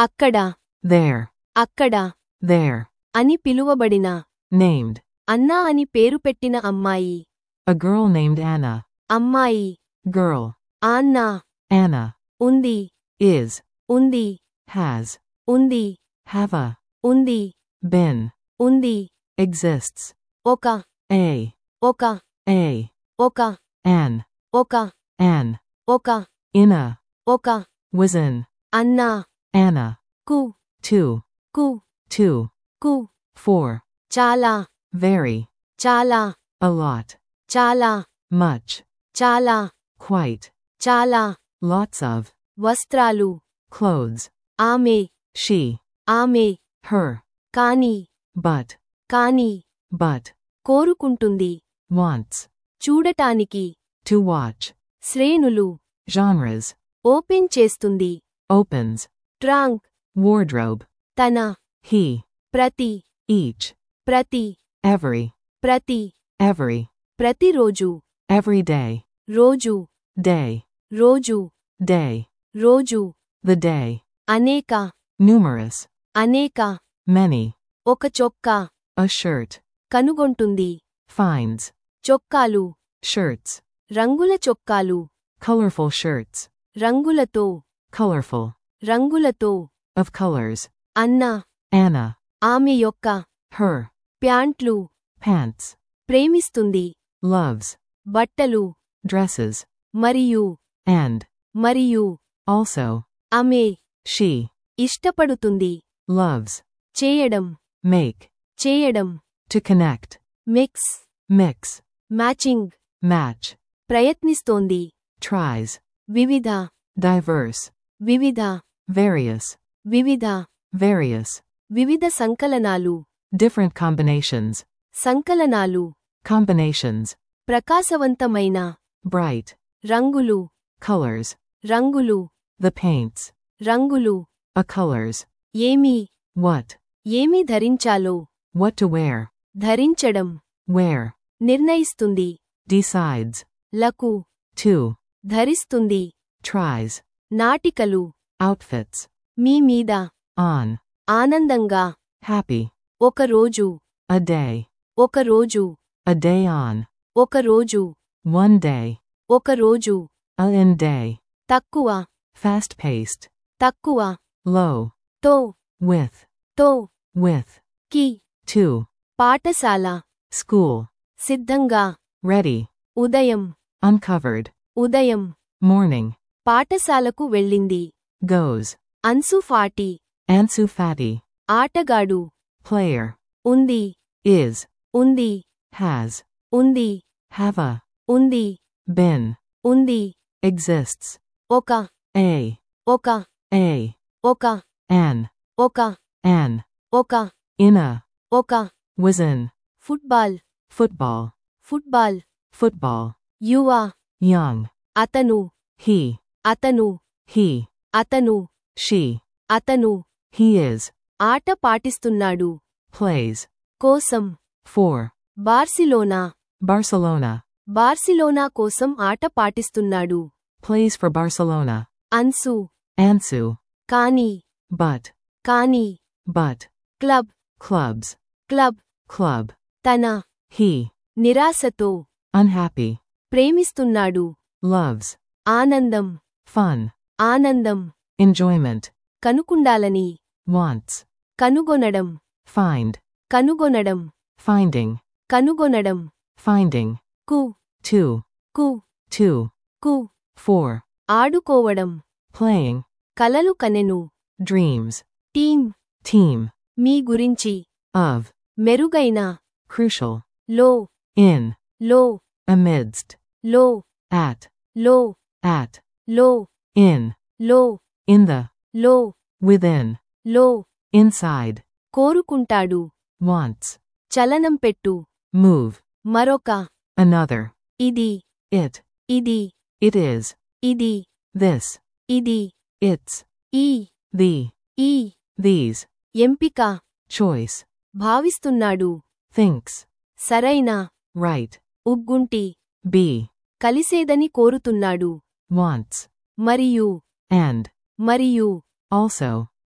అక్కడ there, అక్కడ there, అని పిలువబడిన named, అన్నా అని పేరు పెట్టిన అమ్మాయి a girl named Anna, అమ్మాయి girl, ఆన్నా Anna, ఉంది is, ఉంది has, ఉంది have a, ఉంది been, ఉంది exists, ఒక a, ఒక a, ఒక an, ఒక an, ఒక in a, ఒక was in, అన్నా Anna, కు two, కు two, కు four, చాలా very, చాలా a lot, చాలా much, చాలా quite, చాలా lots of, వస్త్రాలు clothes, ఆమె she, ఆమె her, కాని but, కాని but, కోరుకుంటుంది wants, చూడటానికి to watch, శ్రేణులు genres, ఓపెన్ చేస్తుంది opens, ట్రాంక్ wardrobe, తన he, ప్రతి each, ప్రతి every, ప్రతి every, ప్రతిరోజు every day, రోజు day, రోజు day, రోజు the day, అనేక numerous, అనేక many, ఒక చొక్కా a shirt, కనుగొంటుంది finds, చొక్కాలు shirts, రంగుల చొక్కాలు colorful shirts, రంగులతో colorful, రంగులతో of colors, అన్న Anna, ఆమె యొక్క her, ప్యాంట్లు pants, ప్రేమిస్తుంది loves, బట్టలు dresses, మరియు and, మరియు also, ఆమె she, ఇష్టపడుతుంది loves, చేయడం make, చేయడం to connect, mix mix, matching match, ప్రయత్నిస్తోంది tries, వివిధ diverse, వివిధ various, వివిధ various, వివిధ సంకలనాలు different combinations, సంకలనాలు combinations, ప్రకాశవంతమైన bright, రంగులు colors, రంగులు the paints, రంగులు a colors, ఏమి what, ఏమి ధరించాలో what to wear, ధరించడం where, నిర్ణయిస్తుంది decides, లకు to, ధరిస్తుంది tries, నాటికలు outfits, మీ మీద on, ఆనందంగా happy, ఒక రోజు a day, ఒక రోజు a day on, ఒక రోజు one day, ఒక రోజు a in day, తక్కువ fast paced, తక్కువ low, తో with, తో with, కి to, పాఠశాల school, సిద్ధంగా ready, ఉదయం uncovered, ఉదయం morning, పాఠశాలకు వెళ్ళింది goes, Ansu Fati Ansu Fati, ఆటగాడు player, ఉంది is, ఉంది has, ఉంది have a, ఉంది been, ఉంది exists, ఒక a, ఒక a, ఒక an, ఒక an, ఒక in a, ఒక was in, football football, football football, యువ young, అతను he, అతను he, అతను she, అతను he is, ఆట పాటిస్తున్నాడు plays, కోసం for, బార్సిలోనా Barcelona, బార్సిలోనా కోసం ఆట పాటిస్తున్నాడు plays for Barcelona, Ansu Ansu, కాని but, కాని but, club clubs, club club, తన he, నిరాశతో unhappy, ప్రేమిస్తున్నాడు loves, ఆనందం fun, ఆనందం enjoyment, కనుకుండాలని wants, కనుగొనడం find, కనుగొనడం finding, కనుగొనడం finding, కు to, కు to, కు for, ఆడుకోవడం playing, కలలు కనెను dreams, టీం team, మీ గురించి of, మెరుగైన crucial, లో in, లో amidst, లో at, లో at, లో in, లో in the, లో within, లో inside, కోరుకుంటాడు wants, చలనం పెట్టు move, మరొక another, ఇది it, ఇది it is, ఇది this, ఇది it's, ఈ the, ఈ these, ఎంపిక choice, భావిస్తున్నాడు thinks, సరైన right, ఉగ్గుంటి be, కలిసేదని కోరుతున్నాడు wants, మరియు and, మరియు also,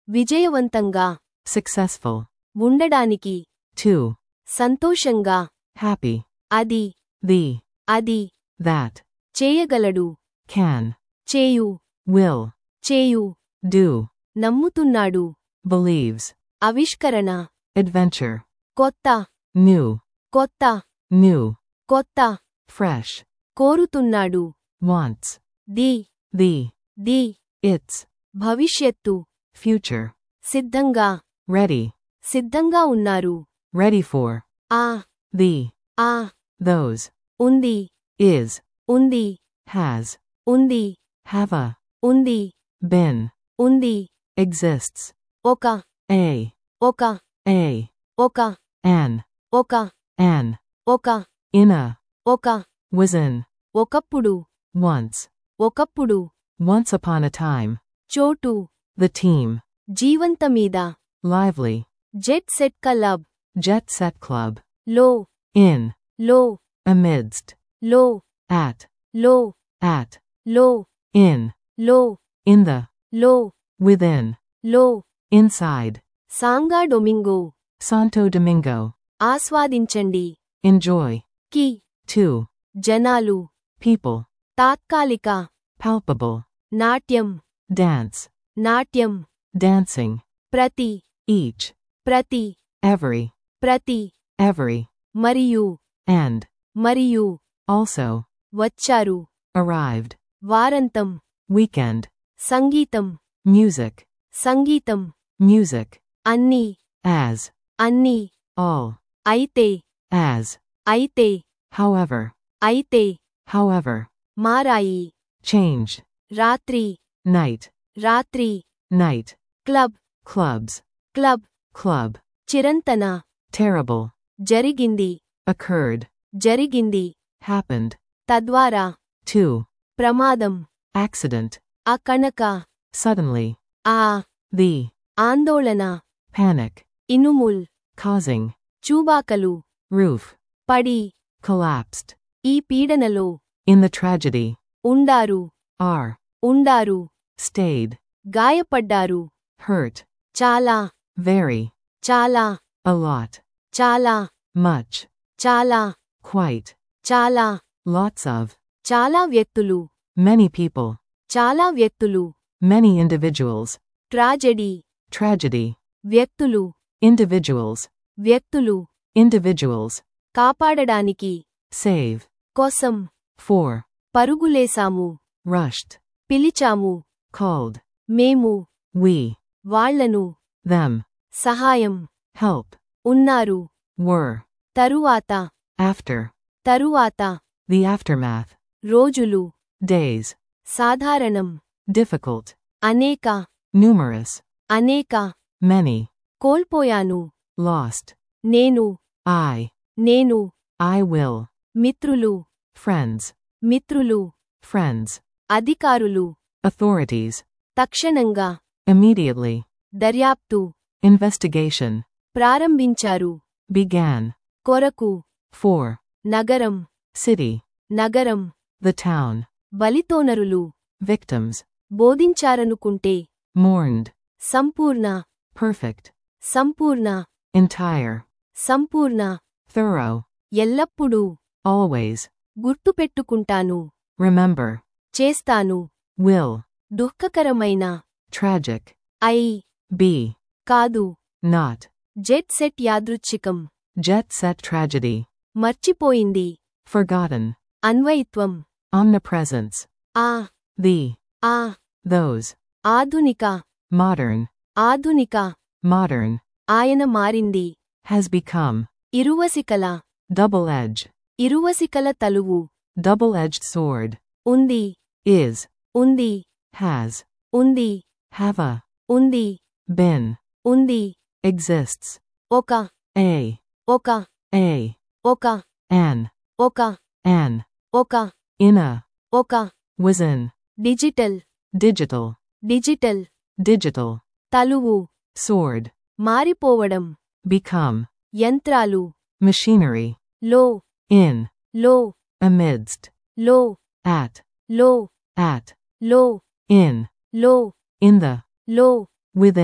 విజయవంతంగా successful, ఉండడానికి to, సంతోషంగా happy, అది the, అది that, చేయగలడు can, చేయు will, చేయు do, నమ్ముతున్నాడు believes, ఆవిష్కరణ adventure, కొత్త new, కొత్త new, కొత్త fresh, కోరుతున్నాడు wants, the the, the its, భవిష్యత్తు future, సిద్ధంగా ready, సిద్ధంగా ఉన్నారు ready for, ఆ the, ఆ those, ఉంది is, ఉంది has, ఉంది have a, ఉంది been, ఉంది exists, ఒక a, ఒక a, ఒక an, ఒక an, ఒక in a, ఒక was in, ఒకప్పుడు once, ఒకప్పుడు once upon a time, చోటు the team, జీవంతమీద lively, jet set club jet set club, లో in, లో amidst, లో at, లో at, లో in, లో in the, లో within, లో inside, Santo Domingo Santo Domingo, ఆస్వాదించండి enjoy, కి to, జనాలు people, తాత్కాలిక palpable, నాట్యం dance, నాట్యం dancing, ప్రతి each, ప్రతి every, ప్రతి every, మరియు and, మరియు also, వచ్చారు arrived, వారంతం weekend, సంగీతం music, సంగీతం music, అన్నీ as, అన్నీ all, అయితే as, అయితే however, అయితే however, మారాయి changed, రాత్రి night, రాత్రి night, club clubs, club club, చిరంతన terrible, జరిగింది occurred, జరిగింది happened, తద్వారా to, ప్రమాదం accident, ఆ కనుక suddenly, ఆ the, ఆందోళన panic, ఇనుముల్ causing, చూబాకలు roof, పడి collapsed, ఈ పీడనలో in the tragedy, ఉండారు are, ఉండారు stayed, గాయపడ్డారు hurt, చాలా very, చాలా a lot, చాలా much, చాలా quite, చాలా lots of, చాలా వ్యక్తులు many people, చాలా వ్యక్తులు many individuals, ట్రాజెడీ tragedy, వ్యక్తులు individuals, వ్యక్తులు individuals, కాపాడడానికి save, కోసం for, పరుగులేశాము rushed, పిలిచాము called, మేము we, వాళ్లను them, సహాయం help, ఉన్నారు were, తరువాత after, తరువాత the aftermath, రోజులు days, సాధారణం difficult, అనేక numerous, అనేక many, కోల్పోయాను lost, నేను I, నేను I will, మిత్రులు friends, మిత్రులు friends, అధికారులు authorities, తక్షణంగా immediately, దర్యాప్తు investigation, ప్రారంభించారు began, కొరకు for, నగరం city, నగరం the town, బలితోనరులు victims, బోధించారనుకుంటే mourned, సంపూర్ణ perfect, సంపూర్ణ entire, సంపూర్ణ thorough, ఎల్లప్పుడూ always, గుర్తుపెట్టుకుంటాను remember, చేస్తాను will, దుఃఖకరమైన tragic, ఐ be, కాదు not, జెట్ సెట్ యాదృచ్ఛికం jet set tragedy, మర్చిపోయింది forgotten, అన్వయిత్వం omnipresence, ఆ the, ఆ those, ఆధునిక modern, ఆధునిక modern, ఆయన మారింది has become, ఇరువసికల double edge, ఇరువసికల తలువు double edged sword, ఉంది is, ఉంది has, ఉంది have a, ఉంది been, ఉంది exists, ఒక a, ఒక a, ఒక an, ఒక an, ఒక in a, ఒక was in, digital digital, digital digital, తలువు sword, మారిపోవడం become, యంత్రాలు machinery, లో in, లో amidst, లో at, లో at, లో in, లో in the, లో within,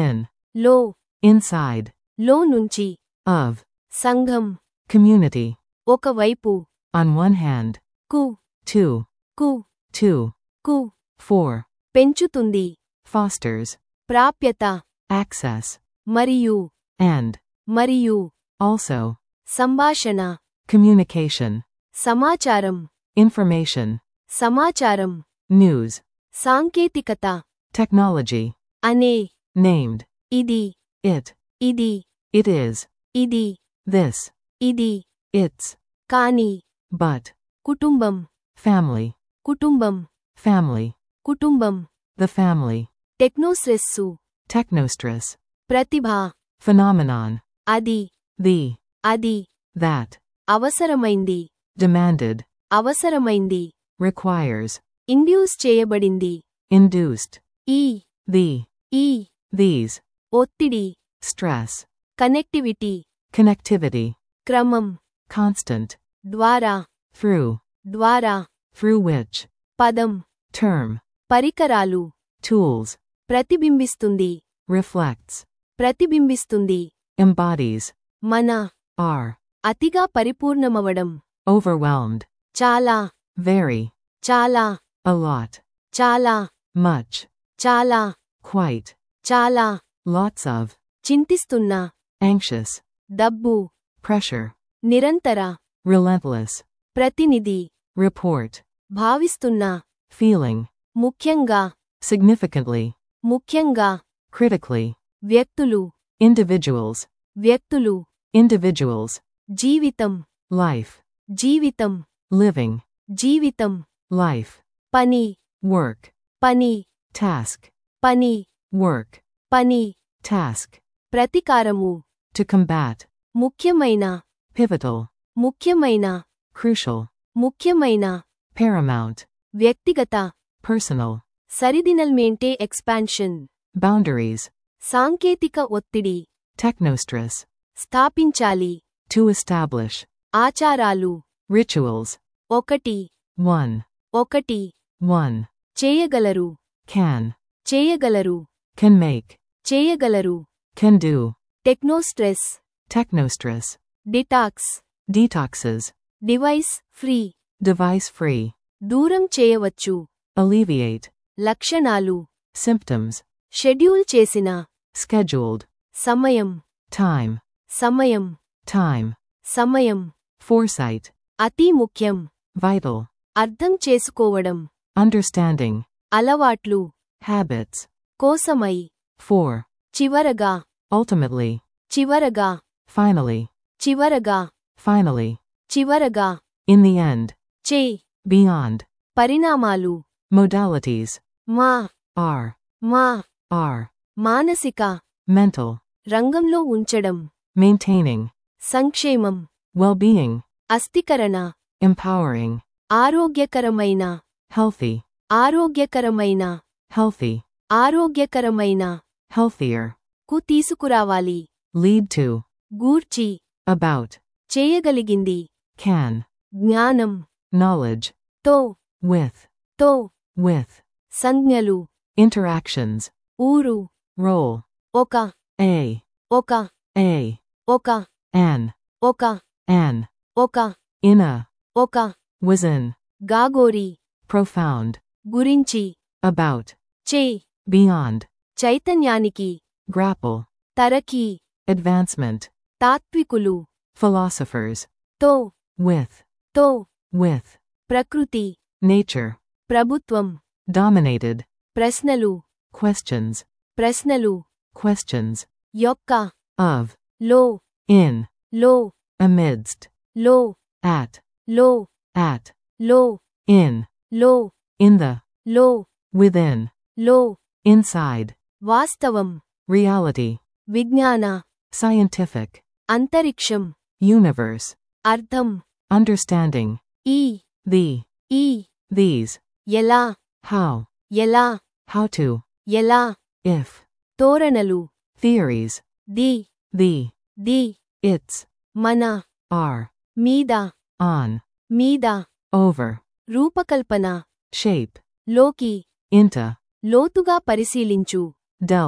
లో inside, లో నుంచి of, సంఘం community, ఒకవైపు on one hand, కు two, కు two, కు four, పెంచుతుంది fosters, ప్రాప్యత access, మరియు and, మరియు also, సంభాషణ communication, సమాచారం information, సమాచారం news, సాంకేతికత technology, అనే named, ఇది it, ఇది it is, ఇది this, ఇది it's, కాని but, కుటుంబం family, కుటుంబం family, కుటుంబం the family, టెక్నోస్ట్రెస్సు technostress, Pratibha phenomenon, అది the, అది that, అవసరమైంది demanded, అవసరమైంది requires, ఇండ్యూస్ చేయబడింది induced, ఈ the, ఈ these, ఒత్తిడి stress, కనెక్టివిటీ connectivity, క్రమం constant, ద్వారా through, ద్వారా through which, పదం term, పరికరాలు tools, ప్రతిబింబిస్తుంది reflects, ప్రతిబింబిస్తుంది embodies, మన are, అతిగా పరిపూర్ణమవడం overwhelmed, చాలా very, చాలా a lot, చాలా much, చాలా quite, చాలా lots of, చింతిస్తున్న anxious, డబ్బు pressure, నిరంతర relentless, ప్రతినిధి report, భావిస్తున్న feeling, ముఖ్యంగా significantly, ముఖ్యంగా critically, వ్యక్తులు individuals, వ్యక్తులు individuals, జీవితం life, జీవితం living, జీవితం life, పని work, పని task, పని work, పని task, ప్రతీకారము to combat, ముఖ్యమైన pivotal, ముఖ్యమైన crucial, ముఖ్యమైన paramount, వ్యక్తిగత personal, సరిదినల్మేంటే ఎక్స్పాన్షన్ boundaries, సాంకేతిక ఒత్తిడి technostress, స్థాపించాలి to establish, ఆచారాలు rituals, ఒకటి one, ఒకటి one, చేయగలరు can, చేయగలరు can make, చేయగలరు can do, టెక్నోస్ట్రెస్ technostress, detox detoxes, device free device free, దూరం చేయవచ్చు alleviate, లక్షణాలు symptoms, షెడ్యూల్ చేసిన scheduled, సమయం time, సమయం time, సమయం foresight, అతి ముఖ్యం vital, అర్థం చేసుకోవడం understanding, అలవాట్లు habits, కోసమై for, చివరగా ultimately, చివరగా finally, చివరగా finally, చివరగా in the end, చే beyond, పరిణామాలు modalities, మా are, మా are, మానసిక mental, రంగంలో ఉంచడం maintaining, సంక్షేమం well-being, అస్థికరణ empowering, ఆరోగ్యకరమైన healthy, ఆరోగ్యకరమైన healthy, ఆరోగ్యకరమైన healthier, కు తీసుకురావాలి lead to, గూర్చి about, చేయగలిగింది can, జ్ఞానం knowledge, తో with, తో with, సంజ్ఞలు interactions, ఊరు role, ఒక a, ఒక a, ఒక an, ఒక an, ఒక in a, ఒక was in, గాగోరి profound, గురించి about, చే beyond, చైతన్యానికి grapple, తరకి advancement, తాత్వికులు philosophers, తో with, తో with, ప్రకృతి nature, ప్రభుత్వం dominated, ప్రశ్నలు questions, ప్రశ్నలు questions, యొక్క of, లో in, లో amidst, లో at, లో at, లో in, లో in the, లో within, లో inside, వాస్తవం reality, విజ్ఞాన scientific, అంతరిక్షం universe, అర్థం understanding, ఈ the, ఈ these, ఎలా how, ఎలా how to, ఎలా if, తోరణలు theories, the the, the its, మన are, మీద on, మీద over, రూపకల్పన shape, లోకి into, లోతుగా పరిశీలించు delve,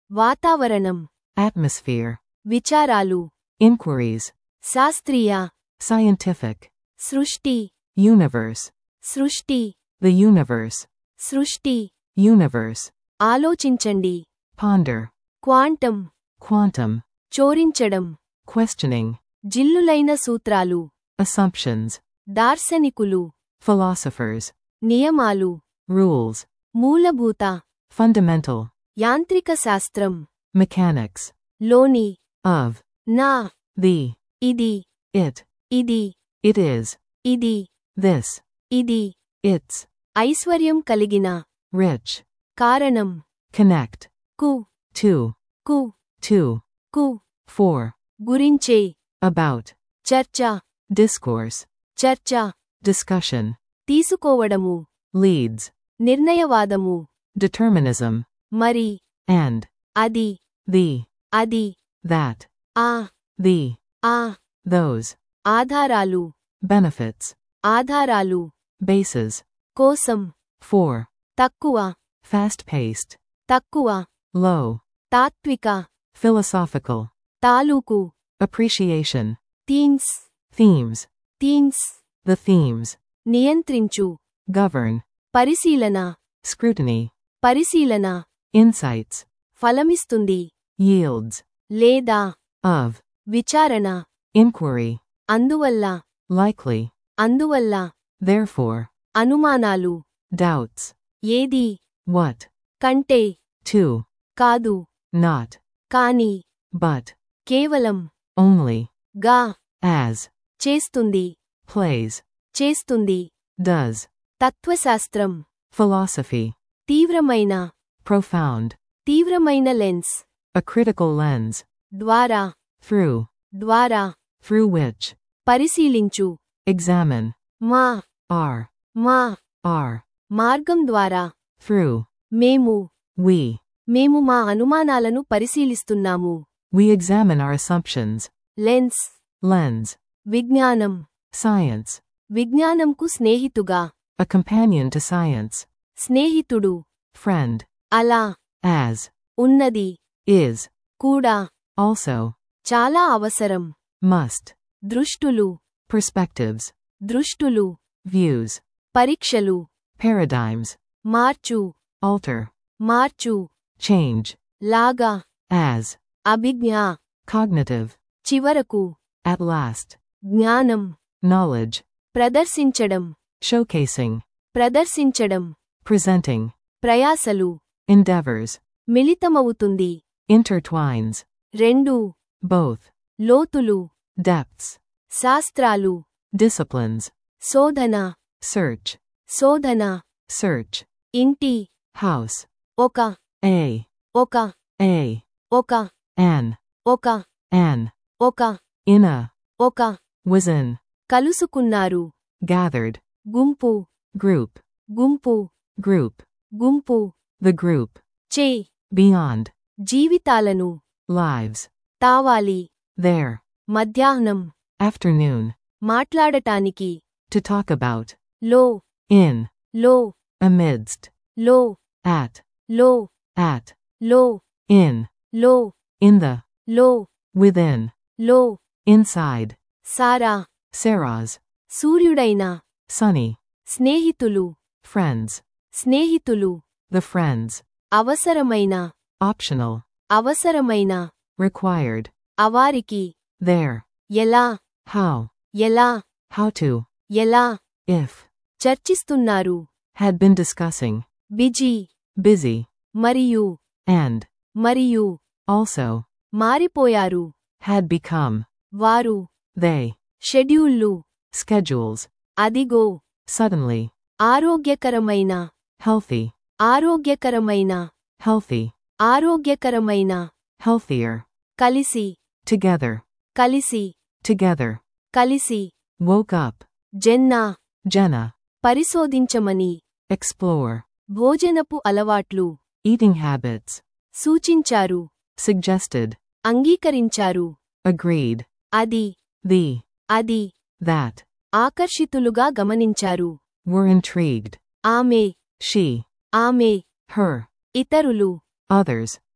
వాతావరణం atmosphere, విచారాలు inquiries, శాస్త్రీయ scientific, సృష్టి universe, సృష్టి the universe, సృష్టి universe, ఆలోచించండి ponder, క్వాంటం quantum, చోరించడం questioning, జిల్లులైన సూత్రాలు assumptions, దార్శనికులు philosophers, నియమాలు rules, మూలభూత fundamental, యాంత్రిక శాస్త్రం mechanics, లోని of, నా the, ఇది it, ఇది it is, ఇది this, ఇది its, ఐశ్వర్యం కలిగిన rich, కారణం connect, కు to, కు to, కు for, గురించే about, చర్చ discourse, చర్చ discussion, తీసుకోవడము leads, నిర్ణయవాదము determinism, మరి and, అది the, అది that, ఆ the, ఆ those, ఆధారాలు benefits, ఆధారాలు bases, కోసం for, తక్కువ fast paced, తక్కువ low, తాత్విక philosophical, తాలూకు appreciation, themes themes, themes the themes, నియంత్రించు govern, పరిశీలన scrutiny, పరిశీలన insights, ఫలమిస్తుంది yields, లేదా of, విచారణ inquiry, అందువల్ల likely, అందువల్ల therefore, అనుమానాలు doubts, ఏది what, కంటే to, కాదు not, కాని but, కేవలం only, గా as, చేస్తుంది plays, చేస్తుంది does, తత్వశాస్త్రం philosophy, తీవ్రమైన profound, తీవ్రమైన లెన్స్ a critical lens, ద్వారా through, ద్వారా through which, పరిశీలించు examine, మా are, మా are, మార్గం ద్వారా through, మేము we, మేము మా అనుమానాలను పరిశీలిస్తున్నాము we examine our assumptions, lens lens, విజ్ఞానం science, విజ్ఞానంకు స్నేహితుగా a companion to science, స్నేహితుడు friend, అలా as, ఉన్నది is, కూడా also, చాలా అవసరం must, దృష్టులు perspectives, దృష్టులు views, పరీక్షలు paradigms, మార్చు alter, మార్చు change, లాగా as, అభిజ్ఞ cognitive, చివరకు at last, జ్ఞానం knowledge, ప్రదర్శించడం showcasing, ప్రదర్శించడం presenting, ప్రయాసలు endeavors, మిళితమవుతుంది intertwines, రెండు both, లోతులు depths, శాస్త్రాలు disciplines, శోధన search, శోధన search, ఇంటి house, ఒక a, ఒక a, ఒక an, ఒక an, ఒక in a, ఒక was in, కలుసుకున్నారు gathered, గుంపు group, గుంపు group, గుంపు the group, చే beyond, జీవితాలను lives, తావాలి there, మధ్యాహ్నం afternoon, మాట్లాడటానికి to talk about, లో in, లో amidst, లో at, లో at, లో in, లో in the, లో within, లో inside, సారా Sarah's, సూర్యుడైన sunny, స్నేహితులు friends, స్నేహితులు the friends, అవసరమైన optional, అవసరమైన required, అవారికి there, ఎలా how, ఎలా how to, ఎలా if, చర్చిస్తున్నారు had been discussing, busy busy, మరియు and, మరియు also, మారిపోయారు had become, వారు they, షెడ్యూళ్లు schedules, అదిగో suddenly, ఆరోగ్యకరమైన healthy, ఆరోగ్యకరమైన healthy, ఆరోగ్యకరమైన healthier, కలిసి together, కలిసి together, కలిసి woke up, జెన్నా Jenna, పరిశోధించమని explore, భోజనపు అలవాట్లు eating habits, సూచించారు suggested, అంగీకరించారు agreed, అది the, అది that, ఆకర్షితులుగా గమనించారు were intrigued, ఆమె she, ఆమె her, ఇతరులు others,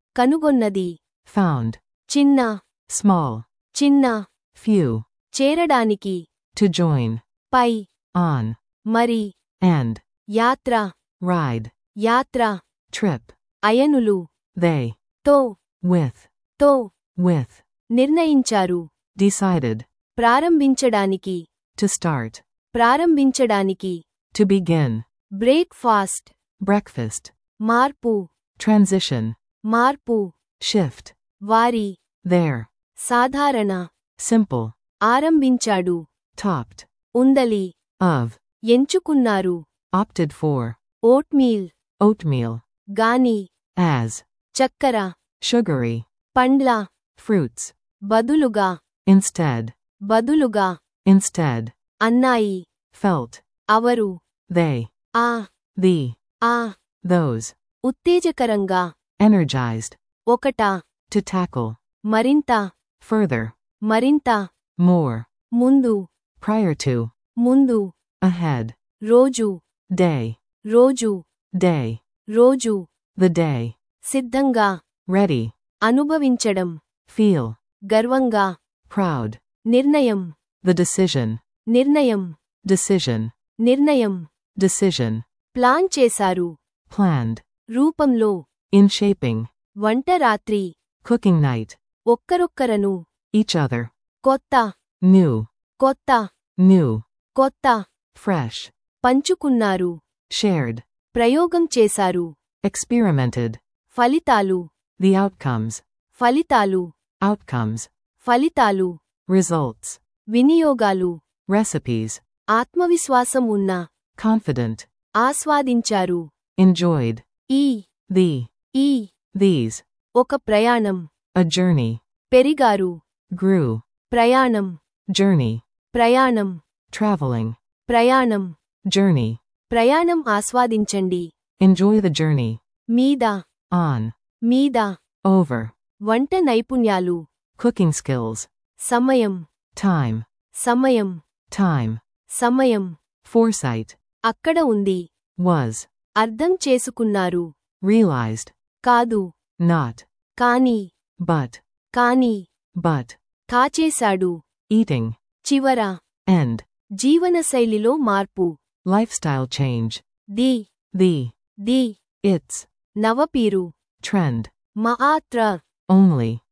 కనుగొన్నది found, చిన్న small, చిన్న few, చేరడానికి to join, పై on, మరి and, యాత్ర ride, యాత్ర trip, అయనులు they, తో with, తో with, నిర్ణయించారు decided, ప్రారంభించడానికి to start, ప్రారంభించడానికి to begin, బ్రేక్ఫాస్ట్ breakfast, మార్పు transition, మార్పు shift, వారి there, సాధారణ simple, ఆరంభించాడు topped, ఉందలి of, ఎంచుకున్నారు opted for, ఓట్మీల్ oatmeal, గాని as, చక్కెర sugary, పండ్ల fruits, బదులుగా instead, బదులుగా instead, అన్నాయి felt, అవరు they, ఆ the, ఆ those, ఉత్తేజకరంగా energized, ఒకట to tackle, మరింత further, మరింత more, ముందు prior to, ముందు ahead, రోజు day, రోజు day, రోజు the day, సిద్ధంగా ready, అనుభవించడం feel, గర్వంగా proud, నిర్ణయం the decision, నిర్ణయం decision, నిర్ణయం decision, ప్లాన్ చేశారు planned, రూపంలో in shaping, వంట రాత్రి cooking night, ఒక్కరొక్కరను each other, కొత్త new, కొత్త new, కొత్త fresh, పంచుకున్నారు shared, ప్రయోగం చేశారు experimented, ఫలితాలు the outcomes, ఫలితాలు outcomes, ఫలితాలు results, వినియోగాలు recipes, ఆత్మవిశ్వాసం ఉన్న confident, ఆస్వాదించారు enjoyed, ఈ the, ఈ these, ఒక ప్రయాణం a journey, పెరిగారు grew, ప్రయాణం journey, ప్రయాణం traveling, ప్రయాణం journey, ప్రయాణం ఆస్వాదించండి enjoy the journey, మీద on, మీద over, వంట నైపుణ్యాలు cooking skills, సమయం time, సమయం time, సమయం foresight, అక్కడ ఉంది was, అర్థం చేసుకున్నారు realized, కాదు not, కాని but, కాని but, కాచేశాడు eating, చివర end, జీవనశైలిలో మార్పు lifestyle change, the the, the its, నవపీరు trend, మఆత్ర only,